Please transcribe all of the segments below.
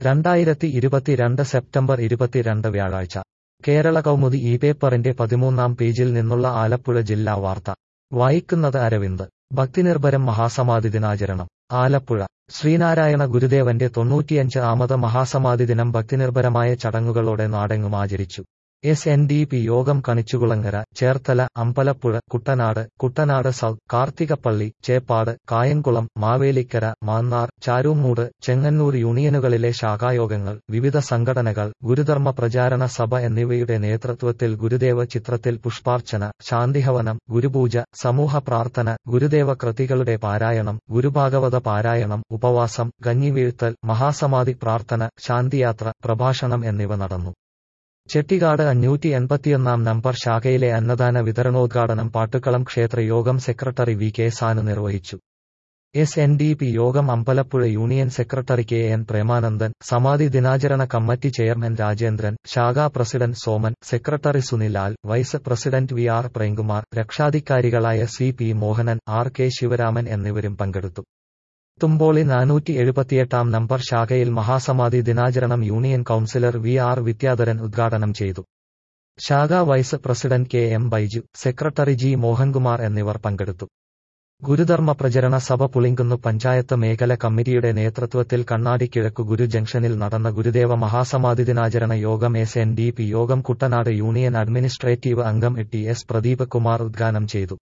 രണ്ടായിരത്തി ഇരുപത്തിരണ്ട് സെപ്റ്റംബർ ഇരുപത്തിരണ്ട് വ്യാഴാഴ്ച കേരള കൗമുദി ഈ പേപ്പറിന്റെ പതിമൂന്നാം പേജിൽ നിന്നുള്ള ആലപ്പുഴ ജില്ലാ വാർത്ത വായിക്കുന്നത് അരവിന്ദ് ഭക്തിനിർഭരം മഹാസമാധി ദിനാചരണം ആലപ്പുഴ ശ്രീനാരായണ ഗുരുദേവന്റെ തൊണ്ണൂറ്റിയഞ്ച് ആമത് മഹാസമാധി ദിനം ഭക്തിനിർഭരമായ ചടങ്ങുകളോടെ നാടെങ്ങും ആചരിച്ചു എസ് എൻ ഡി പി യോഗം കണിച്ചുകുളങ്ങര ചേർത്തല അമ്പലപ്പുഴ കുട്ടനാട് കുട്ടനാട് സൗത്ത് കാർത്തികപ്പള്ളി ചേപ്പാട് കായംകുളം മാവേലിക്കര മാന്നാർ ചാരൂമൂട് ചെങ്ങന്നൂർ യൂണിയനുകളിലെ ശാഖായോഗങ്ങൾ വിവിധ സംഘടനകൾ ഗുരുധർമ്മ പ്രചാരണ സഭ എന്നിവയുടെ നേതൃത്വത്തിൽ ഗുരുദേവ ചിത്രത്തിൽ പുഷ്പാർച്ചന ശാന്തിഹവനം ഗുരുപൂജ സമൂഹ പ്രാർത്ഥന ഗുരുദേവ കൃതികളുടെ പാരായണം ഗുരുഭാഗവത പാരായണം ഉപവാസം കഞ്ഞിവീഴ്ത്തൽ മഹാസമാധി പ്രാർത്ഥന ശാന്തിയാത്ര പ്രഭാഷണം എന്നിവ നടന്നു ചെട്ടിക്കാട് അഞ്ഞൂറ്റി എൺപത്തിയൊന്നാം നമ്പർ ശാഖയിലെ അന്നദാന വിതരണോദ്ഘാടനം പാട്ടുക്കളം ക്ഷേത്ര യോഗം സെക്രട്ടറി വി കെ സാനു നിർവഹിച്ചു എസ് എൻ ഡി പി യോഗം Ambalappuzha union secretary K N Premanandan സമാധി ദിനാചരണ കമ്മിറ്റി ചെയർമാൻ രാജേന്ദ്രൻ ശാഖാ president Soman secretary Sunilal vice president V R Premkumar രക്ഷാധികാരികളായ C P Mohanan R K Sivaraman എന്നിവരും പങ്കെടുത്തു തുമ്പോളി നാനൂറ്റി എഴുപത്തിയെട്ടാം നമ്പർ ശാഖയിൽ മഹാസമാധി ദിനാചരണം union councillor V R Vidyadharan ഉദ്ഘാടനം ചെയ്തു ശാഖാ vice president K M Baiju secretary G Mohankumar എന്നിവർ പങ്കെടുത്തു ഗുരുധർമ്മ പ്രചരണ സഭ പുളിങ്കുന്നു പഞ്ചായത്ത് മേഖല കമ്മിറ്റിയുടെ നേതൃത്വത്തിൽ കണ്ണാടി കിഴക്കു ഗുരു ജംഗ്ഷനിൽ നടന്ന ഗുരുദേവ മഹാസമാധി ദിനാചരണ യോഗം എസ് എൻ ഡി പി യോഗം കുട്ടനാട് യൂണിയൻ അഡ്മിനിസ്ട്രേറ്റീവ് അംഗം ടി എസ് പ്രദീപ് കുമാർ ഉദ്ഘാടനം ചെയ്തു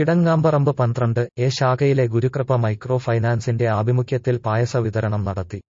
കിടങ്ങാമ്പറമ്പ് പന്ത്രണ്ട് എ ശാഖയിലെ ഗുരുകൃപ മൈക്രോ ഫൈനാൻസിന്റെ ആഭിമുഖ്യത്തിൽ പായസ വിതരണം നടത്തി